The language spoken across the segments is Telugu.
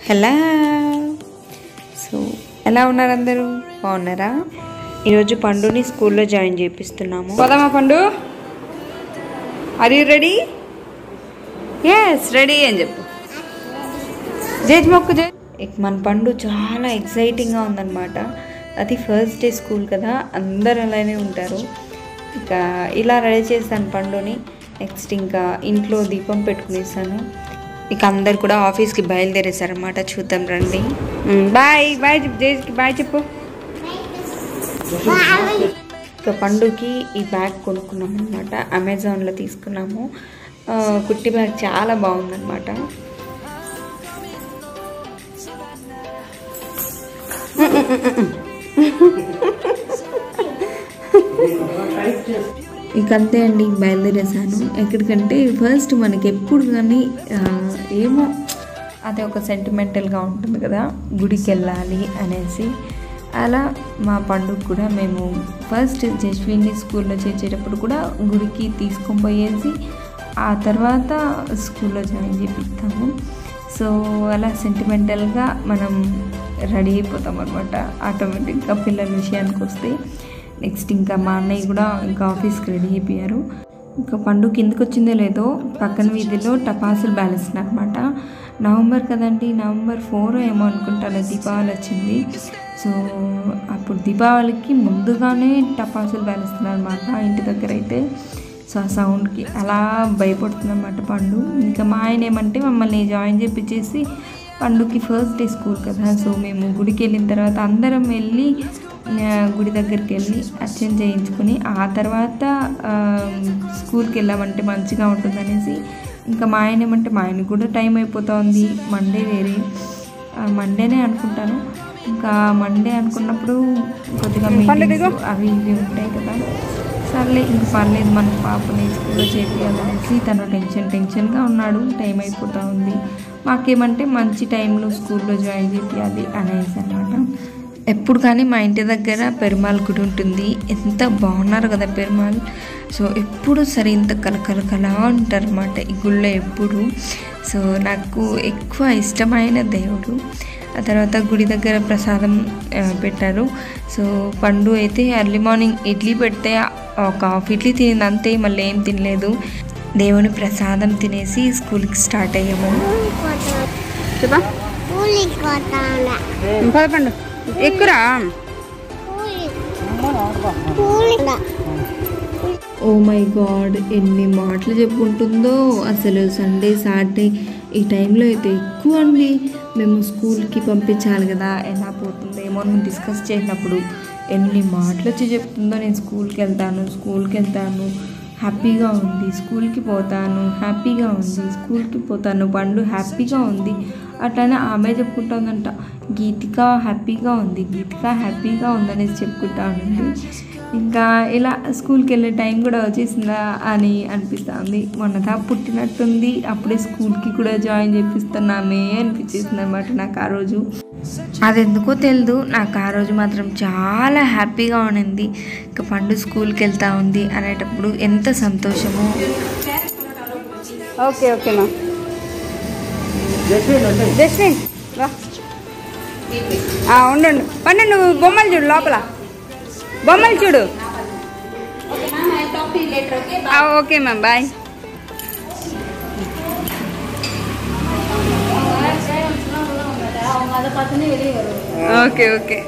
హలో సో ఎలా ఉన్నారు అందరూ బాగున్నారా ఈరోజు పండుని స్కూల్లో జాయిన్ చేపిస్తున్నాము పోదామా Pandu are you ready yes ready అని చెప్పు జేజ్ మొక్కు జే ఇక మన పండు చాలా ఎక్సైటింగ్గా ఉందన్నమాట అది ఫస్ట్ డే స్కూల్ కదా అందరు అలానే ఉంటారు ఇక ఇలా రెడీ చేస్తాను పండుని నెక్స్ట్ ఇంకా ఇంట్లో దీపం పెట్టుకునేసాను ఇక అందరు కూడా ఆఫీస్కి బయలుదేరేసారనమాట చూద్దాం రండి బాయ్ బాయ్ చెప్పు జేజ్కి బాయ్ చెప్పు ఇక పండుకి ఈ బ్యాగ్ కొనుక్కున్నాం అనమాట అమెజాన్లో తీసుకున్నాము ఆ, కుట్టి బ్యాగ్ చాలా బాగుందన్నమాట ఇక అంతే అండి బయలుదేరేసాను ఎక్కడికంటే ఫస్ట్ మనకి ఎప్పుడు కానీ ఆ, ఏమో అదే ఒక సెంటిమెంటల్గా ఉంటుంది కదా గుడికి వెళ్ళాలి అనేసి అలా మా పండుగ కూడా మేము ఫస్ట్ జస్విన్ని స్కూల్లో చేర్చేటప్పుడు కూడా గుడికి తీసుకొని పోయేసి ఆ తర్వాత స్కూల్లో జాయిన్ చేపిస్తాము సో అలా సెంటిమెంటల్గా మనం రెడీ అయిపోతాం అనమాట ఆటోమేటిక్గా పిల్లల విషయానికి వస్తే నెక్స్ట్ ఇంకా మా అన్నయ్య కూడా ఇంకా ఆఫీస్కి రెడీ అయిపోయారు ఇంకా పండుగ కిందకి వచ్చిందో లేదో పక్కన వీధిలో టపాసులు బ్యాలెస్తున్నారు అనమాట నవంబర్ కదండి నవంబర్ ఫోర్ ఏమో అనుకుంటాను దీపావళి వచ్చింది సో అప్పుడు దీపావళికి ముందుగానే టపాసులు బ్యాలెస్తున్నారు అనమాట ఇంటి దగ్గర అయితే సో ఆ సౌండ్కి అలా భయపడుతుందన్నమాట పండు ఇంకా మా ఆయన ఏమంటే మమ్మల్ని జాయిన్ చేపించేసి పండుకి ఫస్ట్ డే స్కూల్ కదా సో మేము గుడికి వెళ్ళిన తర్వాత అందరం వెళ్ళి ఆ, గుడి దగ్గరికి వెళ్ళి అర్చన చేయించుకుని ఆ తర్వాత ఆ, స్కూల్కి వెళ్ళామంటే మంచిగా ఉంటుందనేసి ఇంకా మా ఆయన ఏమంటే మా ఆయన కూడా టైం అయిపోతుంది మండే వేరే ఆ, మండేనే అనుకుంటాను ఇంకా మండే అనుకున్నప్పుడు కొద్దిగా మీటింగ్స్ అవి ఇవి ఉంటాయి కదా సర్లే ఇంక పర్లేదు మన పాపని స్కూల్లో చేపించాలనేసి తను టెన్షన్ టెన్షన్గా ఉన్నాడు టైం అయిపోతూ ఉంది మాకేమంటే మంచి టైంలో స్కూల్లో జాయిన్ చేపించాలి అనేసి అనమాట ఎప్పుడు కానీ మా ఇంటి దగ్గర పెరుమాల్ గుడి ఉంటుంది ఎంత బాగున్నారు కదా పెరుమాల్ సో ఎప్పుడు సరే ఇంత కలకలకలా ఉంటారన్నమాట ఈ గుళ్ళో ఎప్పుడు సో నాకు ఎక్కువ ఇష్టమైన దేవుడు ఆ తర్వాత గుడి దగ్గర ప్రసాదం ఆ, పెట్టారు సో పండు అయితే ఎర్లీ మార్నింగ్ ఇడ్లీ పెడితే ఒక హాఫ్ ఇడ్లీ తినింది అంతే మళ్ళీ ఏం తినలేదు దేవుని ప్రసాదం తినేసి స్కూల్కి స్టార్ట్ అయ్యాము చెప్పా పదపండు ఎక్కురా ఓ మై గాడ్ ఎన్ని మాటలు చెప్పుకుంటుందో అసలు సండే సాటర్డే ఈ టైంలో అయితే ఎక్కువ అండి మేము స్కూల్కి పంపించాలి కదా ఎలా పోతుందో ఏమో అని డిస్కస్ చేసినప్పుడు ఎన్ని మాటలు వచ్చి చెప్తుందో నేను స్కూల్కి వెళ్తాను స్కూల్కి వెళ్తాను హ్యాపీగా ఉంది స్కూల్కి పోతాను హ్యాపీగా ఉంది స్కూల్కి పోతాను పండు హ్యాపీగా ఉంది అట్లానే ఆమె చెప్పుకుంటుందంట గీతిక హ్యాపీగా ఉంది గీతిక హ్యాపీగా ఉందనేసి చెప్పుకుంటా ఉంది ఇంకా ఇలా స్కూల్కి వెళ్ళే టైం కూడా వచ్చేసిందా అని అనిపిస్తుంది మొన్నదా పుట్టినట్టుంది అప్పుడే స్కూల్కి కూడా జాయిన్ చేపిస్తున్నామే అనిపించేసింది అనమాట నాకు ఆ రోజు అది ఎందుకో తెలియదు నాకు ఆ రోజు మాత్రం చాలా హ్యాపీగా ఉండింది ఇంకా పండు స్కూల్కి వెళ్తా ఉంది అనేటప్పుడు ఎంత సంతోషమో ఓకే ఓకే మా జస్విన్ రా ఆ, ఉండు పండు నువ్వు బొమ్మలు చూడు లోపల బొమ్మలు చూడు ఆ, okay ma'am bye okay okay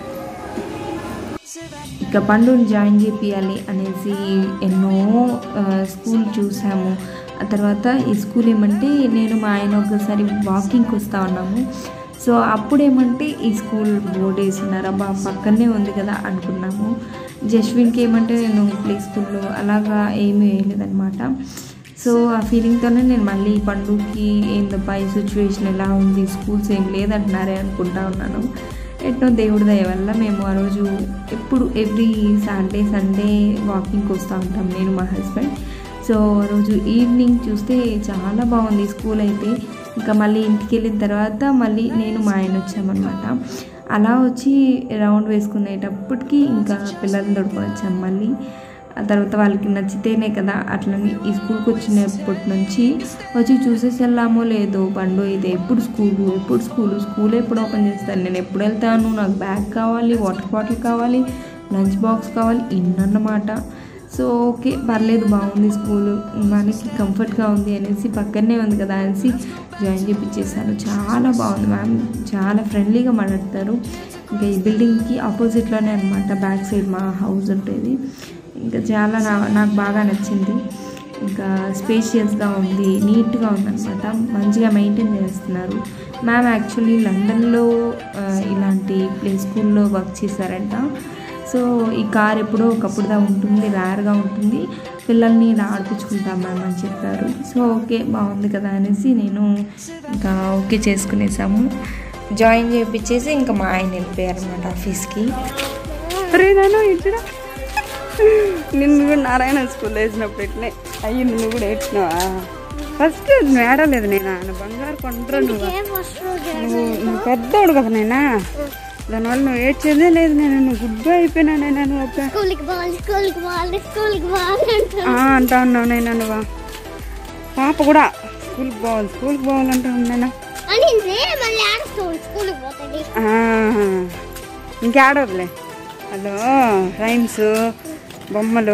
ఇక పండుని జాయిన్ చేపియాలి అనేసి ఎన్నో ఆ, స్కూల్ చూసాము ఆ తర్వాత ఈ స్కూల్ ఏమంటే నేను మా ఆయన ఒకసారి వాకింగ్కి వస్తా ఉన్నాము సో అప్పుడు ఏమంటే ఈ స్కూల్ బోర్డు వేసినారా బా పక్కనే ఉంది కదా అనుకున్నాము జస్విన్కి ఏమంటే నేను ప్లే స్కూల్లో అలాగా ఏమీ వేయలేదన్నమాట సో ఆ ఫీలింగ్తోనే నేను మళ్ళీ ఈ పండుగకి ఏందబ్బా ఈ సిచ్యువేషన్ ఎలా ఉంది స్కూల్స్ ఏం లేదంటున్నారే అనుకుంటా ఉన్నాను ఎట్నో దేవుడి దయ వల్ల మేము ఆ రోజు ఎప్పుడు ఎవ్రీ సాటర్డే సండే వాకింగ్కి వస్తూ ఉంటాం నేను మా హస్బెండ్ సో ఆ రోజు ఈవినింగ్ చూస్తే చాలా బాగుంది స్కూల్ అయితే ఇంకా మళ్ళీ ఇంటికి వెళ్ళిన తర్వాత మళ్ళీ నేను మా ఆయన వచ్చామన్నమాట అలా వచ్చి రౌండ్ వేసుకునేటప్పటికి ఇంకా పిల్లల్ని దొడుకొని వచ్చాం మళ్ళీ ఆ తర్వాత వాళ్ళకి నచ్చితేనే కదా అట్లని ఈ స్కూల్కి వచ్చినప్పటి నుంచి వచ్చి చూసేసి వెళ్దామో లేదో పండు ఇది ఎప్పుడు స్కూలు ఎప్పుడు స్కూలు స్కూల్ ఎప్పుడు ఓపెన్ చేస్తాను నేను ఎప్పుడు వెళ్తాను నాకు బ్యాగ్ కావాలి వాటర్ బాటిల్ కావాలి లంచ్ బాక్స్ కావాలి ఇన్నన్నమాట సో ఓకే పర్లేదు బాగుంది స్కూలు మనకి కంఫర్ట్గా ఉంది అనేసి పక్కనే ఉంది కదా అనేసి జాయిన్ చేయించేసాను చాలా బాగుంది మ్యామ్ చాలా ఫ్రెండ్లీగా మాట్లాడతారు ఇంకా ఈ బిల్డింగ్కి ఆపోజిట్లోనే అనమాట బ్యాక్ సైడ్ మా హౌస్ ఉంటుంది ఇంకా చాలా నా నాకు బాగా నచ్చింది ఇంకా స్పేషియస్గా ఉంది నీట్గా ఉందన్నమాట మంచిగా మెయింటైన్ చేస్తున్నారు మ్యామ్ యాక్చువల్లీ లండన్లో ఆ, ఇలాంటి ప్లే స్కూల్లో వర్క్ చేశారంట సో ఈ కార్ ఎప్పుడో ఒకప్పుడుదా ఉంటుంది రేర్గా ఉంటుంది పిల్లల్ని ఇలా ఆడిపించుకుంటాం మ్యామ్ అని చెప్పారు సో ఓకే బాగుంది కదా అనేసి నేను ఇంకా ఓకే చేసుకునేసాము జాయిన్ చేయించేసి ఇంకా మా ఆయన వెళ్ళిపోయారు అనమాట ఆఫీస్కి అరే నాన్న ఇచ్చిన నిన్ను కూడా నారాయణ స్కూల్లో వేసినప్పుడు ఇట్లే అయ్యి నిన్ను కూడా ఏడ్చినావా ఫస్ట్ నువ్వు ఏడలేదు నేను నువ్వు బంగారు కొంటరా నువ్వు నువ్వు నువ్వు పెద్దోడు కదా నేనా దానివల్ల నువ్వు ఏడ్చేదే లేదు నేను నువ్వు గుడ్ అయిపోయినా నేను నువ్వు అబ్బా. స్కూల్కి పోవాలి స్కూల్కి పోవాలి స్కూల్కి పోవాలి అంటారు ఆ, అంటా ఉన్నావు నేను నువ్వు పాప కూడా స్కూల్కి పోవాలి స్కూల్కి పోవాలంటా ఉన్నాను అనింది మళ్ళీ ఆడుకోవాలి స్కూల్కి పోతుంది ఇంకేడవదులే హలో రైమ్స్ బొమ్మలు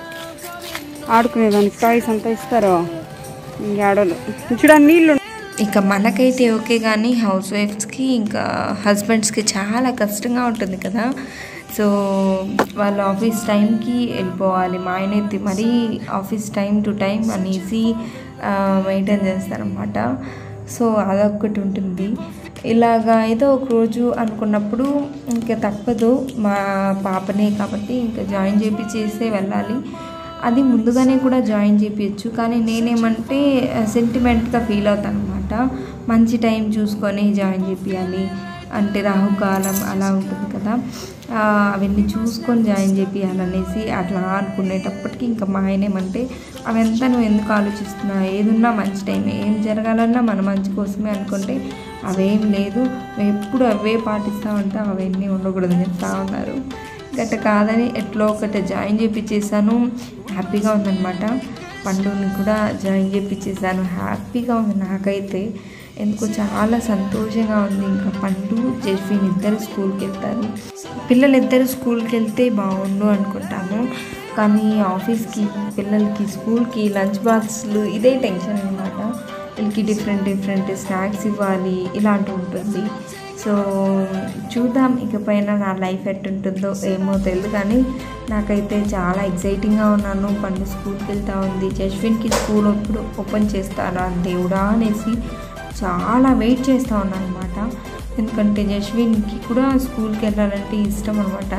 ఆడుకునేదానికి టాయ్స్ అంతా ఇస్తారు ఇంకేడవదు చూడ నీళ్ళు ఇక మనకైతే ఓకే కానీ హౌస్ వైఫ్స్కి ఇంకా హస్బెండ్స్కి చాలా కష్టంగా ఉంటుంది కదా సో వాళ్ళు ఆఫీస్ టైంకి వెళ్ళిపోవాలి మా ఆయన అయితే మరీ ఆఫీస్ టైం టు టైం అనేసి మెయింటైన్ చేస్తారనమాట సో అదొక్కటి ఉంటుంది ఇలాగా ఏదో ఒక రోజు అనుకున్నప్పుడు ఇంకా తప్పదు మా పాపనే కాబట్టి ఇంకా జాయిన్ చేపించేసే వెళ్ళాలి అది ముందుగానే కూడా జాయిన్ చేపించచ్చు కానీ నేనేమంటే సెంటిమెంట్గా ఫీల్ అవుతాను అనమాట మంచి టైం చూసుకొని జాయిన్ చేపియాలి అంటే రాహుకాలం అలా ఉంటుంది కదా ఆ, అవన్నీ చూసుకొని జాయిన్ చేపియాలనేసి అట్లా అనుకునేటప్పటికి ఇంకా మా ఆయన ఏమంటే అవంతా నువ్వు ఎందుకు ఆలోచిస్తున్నావు ఏదున్నా మంచి టైం ఏం జరగాలన్నా మన మంచి కోసమే అనుకుంటే అవేం లేదు నువ్వు ఎప్పుడు అవే పాటిస్తూ ఉంటావు అవన్నీ ఉండకూడదని చెప్తా ఉన్నారు గట్ట కాదని ఎట్లో ఒకటి జాయిన్ చేయించేసాను హ్యాపీగా ఉందన్నమాట పండుని కూడా జాయిన్ చేయించేసాను హ్యాపీగా ఉంది నాకైతే ఎందుకో చాలా సంతోషంగా ఉంది ఇంకా పండు జెఫీన్ ఇద్దరు స్కూల్కి వెళ్తారు పిల్లలు ఇద్దరు స్కూల్కి వెళ్తే బాగుండు అనుకుంటాము కానీ ఆఫీస్కి పిల్లలకి స్కూల్కి లంచ్ బాక్స్లు ఇదే టెన్షన్ అనమాట వీళ్ళకి డిఫరెంట్ డిఫరెంట్ స్నాక్స్ ఇవ్వాలి ఇలాంటి ఉంటుంది సో చూద్దాం ఇకపైన నా లైఫ్ ఎట్టుంటుందో ఏమో తెలియదు కానీ నాకైతే చాలా ఎగ్జైటింగ్గా ఉన్నాను పండు స్కూల్కి వెళ్తా ఉంది జస్విన్కి స్కూల్ ఎప్పుడు ఓపెన్ చేస్తారా దేవుడా అనేసి చాలా వెయిట్ చేస్తూ ఉన్నాను అనమాట ఎందుకంటే జస్విన్కి కూడా స్కూల్కి వెళ్ళాలంటే ఇష్టం అనమాట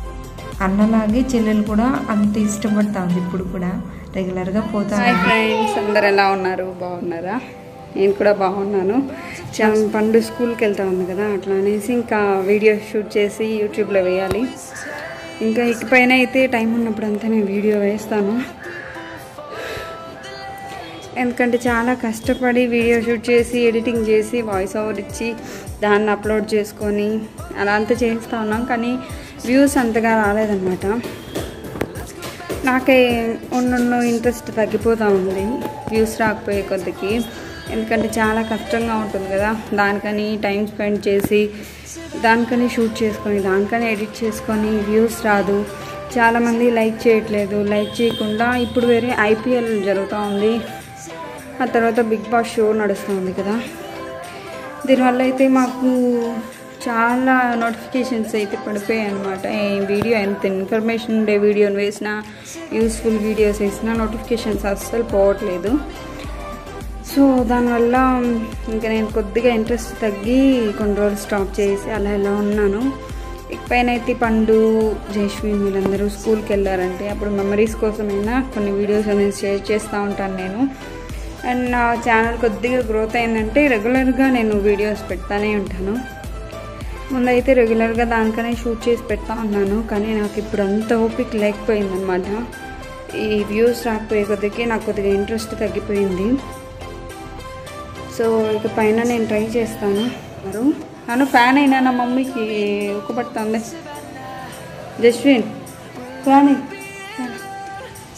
అన్నలాగే చెల్లెలు కూడా అంత ఇష్టపడతా ఉంది ఇప్పుడు కూడా రెగ్యులర్గా పోతా హాయ్ ఉంది. ఫ్రెండ్స్ అందరు ఎలా ఉన్నారు బాగున్నారా నేను కూడా బాగున్నాను చాలా పండు స్కూల్కి వెళ్తా ఉంది కదా అట్లా అనేసి ఇంకా వీడియో షూట్ చేసి యూట్యూబ్లో వేయాలి ఇంకా ఇకపైన అయితే టైం ఉన్నప్పుడు అంతా నేను వీడియో వేస్తాను ఎందుకంటే చాలా కష్టపడి వీడియో షూట్ చేసి ఎడిటింగ్ చేసి వాయిస్ ఓవర్ ఇచ్చి దాన్ని అప్లోడ్ చేసుకొని అలా అంతా చేస్తూ ఉన్నాం కానీ వ్యూస్ అంతగా రాలేదన్నమాట నాకే ఉన్న ఇంట్రెస్ట్ తగ్గిపోతూ ఉంది వ్యూస్ రాకపోయే కొద్దికి ఎందుకంటే చాలా కష్టంగా ఉంటుంది కదా దానికని టైం స్పెండ్ చేసి దానికని షూట్ చేసుకొని దానికని ఎడిట్ చేసుకొని వ్యూస్ రాదు చాలామంది లైక్ చేయట్లేదు లైక్ చేయకుండా ఇప్పుడు వేరే ఐపీఎల్ జరుగుతూ ఉంది ఆ తర్వాత బిగ్ బాస్ షో నడుస్తూ ఉంది కదా దీనివల్ల అయితే మాకు చాలా నోటిఫికేషన్స్ అయితే పడిపోయాయి అనమాట ఈ వీడియో ఎంత ఇన్ఫర్మేషన్ ఉండే వీడియోని వేసినా యూస్ఫుల్ వీడియోస్ వేసినా నోటిఫికేషన్స్ అస్సలు పోవట్లేదు సో దానివల్ల ఇంకా నేను కొద్దిగా ఇంట్రెస్ట్ తగ్గి కొన్ని రోజులు స్టాప్ చేసి అలా ఇలా ఉన్నాను ఇకపైన అయితే పండు జైష్విన్ వీళ్ళందరూ స్కూల్కి వెళ్ళారంటే అప్పుడు మెమరీస్ కోసమైనా కొన్ని వీడియోస్ అనేది షేర్ చేస్తూ ఉంటాను నేను అండ్ నా ఛానల్ కొద్దిగా గ్రోత్ అయిందంటే రెగ్యులర్గా నేను వీడియోస్ పెడతానే ఉంటాను ముందైతే రెగ్యులర్గా దానికనే షూట్ చేసి పెడతా ఉన్నాను కానీ నాకు ఇప్పుడు అంత ఓపిక లేకపోయిందనమాట ఈ వ్యూస్ రాకపోయే కొద్దికి నాకు కొద్దిగా ఇంట్రెస్ట్ తగ్గిపోయింది సో ఇక పైన నేను ట్రై చేస్తాను మరి నన్ను ఫ్యాన్ అయినా నా మమ్మీకి ఉక్కపడుతుంది జస్విన్ ఫ్యాన్ అయ్యి.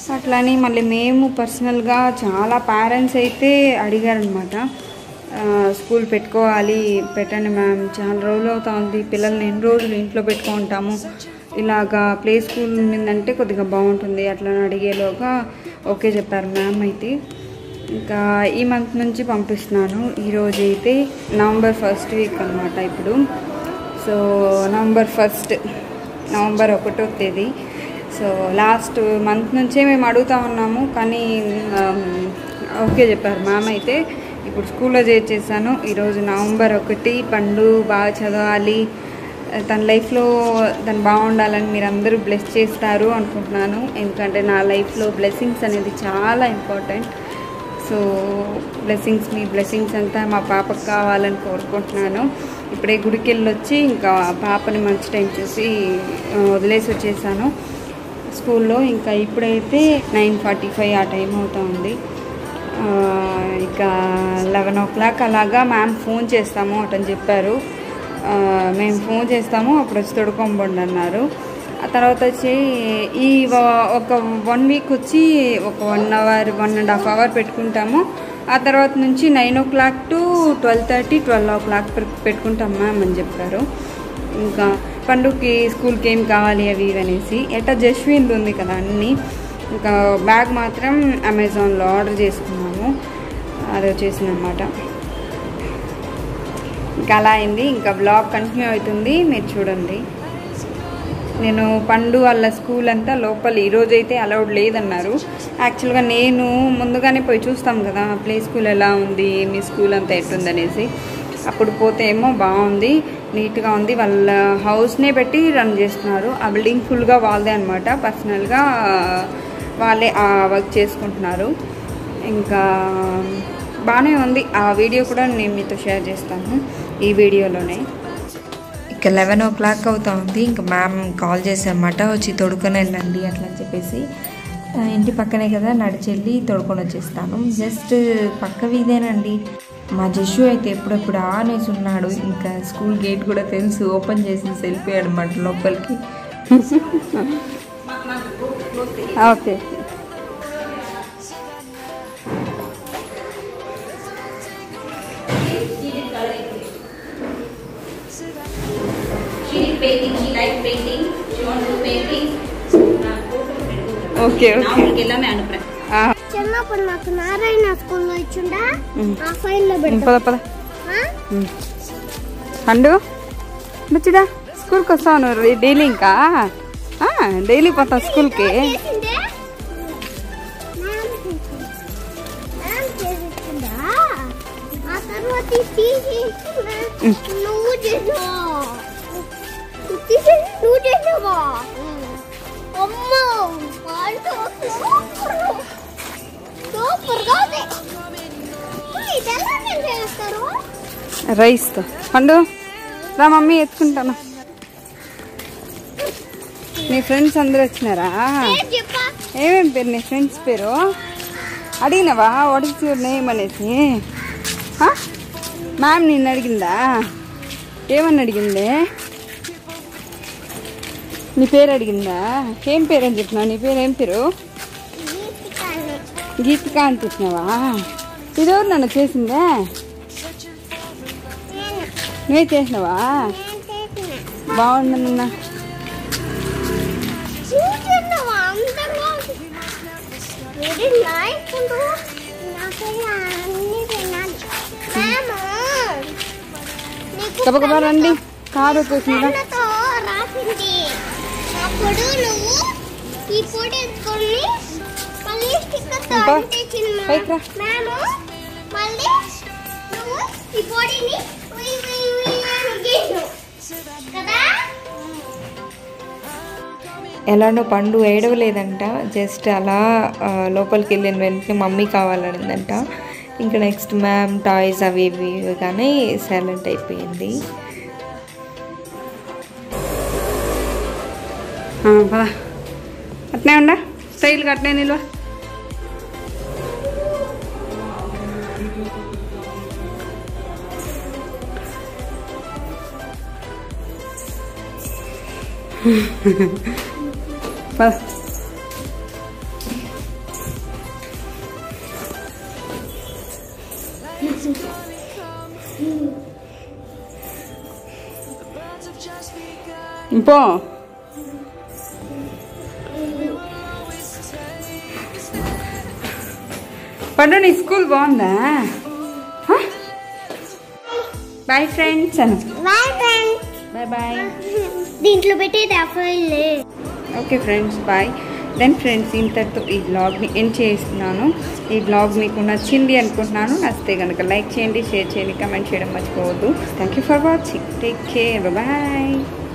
అట్లని మళ్ళీ మేము పర్సనల్గా చాలా పేరెంట్స్ అయితే అడిగారనమాట స్కూల్ పెట్టుకోవాలి పెట్టండి మ్యామ్ చాలా రోజులు అవుతుంది పిల్లల్ని ఎన్ని రోజులు ఇంట్లో పెట్టుకుంటాము ఇలాగా ప్లే స్కూల్ ఉండిందంటే కొద్దిగా బాగుంటుంది అట్లా అని అడిగేలోగా ఓకే చెప్పారు మ్యామ్ అయితే ఇంకా ఈ మంత్ నుంచి పంపిస్తున్నాను ఈరోజు అయితే నవంబర్ ఫస్ట్ వీక్ అనమాట ఇప్పుడు సో నవంబర్ ఫస్ట్ నవంబర్ ఒకటో తేదీ సో లాస్ట్ మంత్ నుంచే మేము అడుగుతా ఉన్నాము కానీ ఆమ్, ఓకే చెప్పారు మ్యామ్ అయితే ఇప్పుడు స్కూల్లో చేర్చేసాను ఈరోజు నవంబర్ ఒకటి పండు బాగా చదవాలి తన లైఫ్లో తను బాగుండాలని మీరు అందరూ బ్లెస్ చేస్తారు అనుకుంటున్నాను ఎందుకంటే నా లైఫ్లో బ్లెస్సింగ్స్ అనేది చాలా ఇంపార్టెంట్ సో బ్లెస్సింగ్స్ మీ బ్లెస్సింగ్స్ అంతా మా పాపకు కావాలని కోరుకుంటున్నాను ఇప్పుడే గుడికి వెళ్ళి వచ్చి ఇంకా పాపని మంచి టైం చూసి ఆ, వదిలేసి వచ్చేసాను స్కూల్లో ఇంకా ఇప్పుడైతే నైన్ ఫార్టీ ఫైవ్ ఆ టైం అవుతా ఉంది ఆ, ఇక లెవెన్ ఓ క్లాక్ అలాగా మ్యామ్ ఫోన్ చేస్తాము అటని చెప్పారు ఆ, మేము ఫోన్ చేస్తాము అప్పుడు వచ్చి తొడుకోంబండి అన్నారు ఆ తర్వాత వచ్చి ఈ వ- ఒక వన్ వీక్ వచ్చి ఒక one hour one and half hour పెట్టుకుంటాము ఆ తర్వాత నుంచి nine o'clock to twelve thirty twelve o'clock పెట్టుకుంటాం మ్యామ్ అని చెప్పారు ఇంకా పండుగకి స్కూల్కి ఏం కావాలి అవి ఇవి అనేసి ఎట్టా జస్వింద్ ఉంది కదా అన్నీ ఇంకా బ్యాగ్ మాత్రం అమెజాన్లో ఆర్డర్ చేసుకున్నాము అది వచ్చేసింది అనమాట ఇంకా అలా అయింది ఇంకా బ్లాగ్ కంటిన్యూ అవుతుంది మీరు చూడండి నేను పండు వాళ్ళ స్కూల్ అంతా లోపల ఈరోజు అయితే అలౌడ్ లేదన్నారు యాక్చువల్గా నేను ముందుగానే పోయి చూస్తాం కదా ప్లే స్కూల్ ఎలా ఉంది మీ స్కూల్ అంతా ఎట్టుందనేసి అప్పుడు పోతే ఏమో బాగుంది నీట్గా ఉంది వాళ్ళ హౌస్నే పెట్టి రన్ చేస్తున్నారు ఆ బిల్డింగ్ ఫుల్గా వాళ్ళదే అనమాట పర్సనల్గా వాళ్ళే ఆ వర్క్ చేసుకుంటున్నారు ఇంకా బాగానే ఉంది ఆ వీడియో కూడా నేను మీతో షేర్ చేస్తాను ఈ వీడియోలోనే ఇక లెవెన్ ఓ క్లాక్ అవుతా ఉంది ఇంకా మ్యామ్ కాల్ చేశారన్నమాట వచ్చి తొడుకొని వెళ్ళండి అట్లా అని చెప్పేసి ఆ, ఇంటి పక్కనే కదా నడిచెళ్ళి తొడుకొని వచ్చేస్తాను జస్ట్ పక్క వీధేనండి మా జషు అయితే ఎప్పుడెప్పుడు ఆనేసి ఉన్నాడు ఇంకా స్కూల్ గేట్ కూడా తెలుసు ఓపెన్ చేసి వెళ్ళిపోయాడు అన్నమాట లోపలికి okay She did painting, she liked painting, she wants to do painting. Okay okay நாளைக்கு எல்லாமே அனுப்புறேன் చిన్నప్పుడు నాకు నారాయణ స్కూల్లో ఇచ్చిండా ఆ ఫైల్ లో పద పద పండు బుచ్చిదా స్కూల్కి వస్తావు నువ్వు డైలీ ఇంకా డైలీ పోతావు స్కూల్కి చేసిందే మ్యామ్ చేసింది. మ్యామ్ చేసిందా ఆ తర్వాత ఇది తీసి నువ్వు చేసావా ఇది తీసేసి నువ్వు చేసావా అమ్మో వాళ్ళు సూపర్ సూపర్గా ఉంది ఇది ఎలా చేస్తారు రైస్తో పండు రా మమ్మీ ఎత్తుకుంటాను నీ ఫ్రెండ్స్ అందరూ వచ్చినారా ఏం చెప్పా ఏమేం పేరు నీ ఫ్రెండ్స్ పేరు అడిగినవా వాట్ ఇస్ యువర్ నేమ్ అనేసి మ్యామ్ నిన్ను అడిగిందా ఏమని అడిగింది నీ పేరు అడిగిందా ఏం పేరు అని చెప్పినావు నీ పేరు ఏం పేరు గీతికాన్ని గీతిక అని చెప్పినావా ఇదెవరు నన్ను చేసిందే నేను నువ్వే చేసినావా నేను చేసిన బాగుందన్న చూస్తున్నావా అందంగా ఉంది. వెరీ నైస్ ఉండు. నాకైతే అన్ని తినాలి. మ్యామ్, నీకు గబగబా రండి కారు వచ్చేసిందా పెన్నుతో రాసింది అప్పుడు నువ్వు ఈ పొడి ఎత్తుకొని మళ్ళీ స్టిక్కర్తో ఇంకా? అంటించింది పైకి రా. మ్యామ్ మళ్ళీ నువ్వు ఈ పొడిని ఉయ్ ఉయ్ ఉయ్ అని గీసావు. కదా ఎలానో పండు ఏడవలేదంట జస్ట్ అలా ఆ, లోపలికి వెళ్ళిన వెంటనే మమ్మీ కావాలనిందంట ఇంకా నెక్స్ట్ మ్యామ్ టాయ్స్ అవి ఇవి ఇవ్వగానే సైలెంట్ అయిపోయింది ఆ, పద అట్నే ఉండా స్టైల్గా అట్నే నిల్వ పద పో పడు నీ స్కూల్ బాగుందా బాయ్ ఫ్రెండ్స్ అను బాయ్ ఫ్రెండ్స్ బాయ్ బాయ్ దీంట్లో పెట్టేది అఫైల్ okay friends bye then friends ఇంతటితో ఈ బ్లాగ్ని ఎండ్ చేస్తున్నాను ఈ బ్లాగ్ మీకు నచ్చింది అనుకుంటున్నాను నచ్చితే కనుక లైక్ చేయండి షేర్ చేయండి కమెంట్ చేయడం మర్చిపోవద్దు thank you for watching take care bye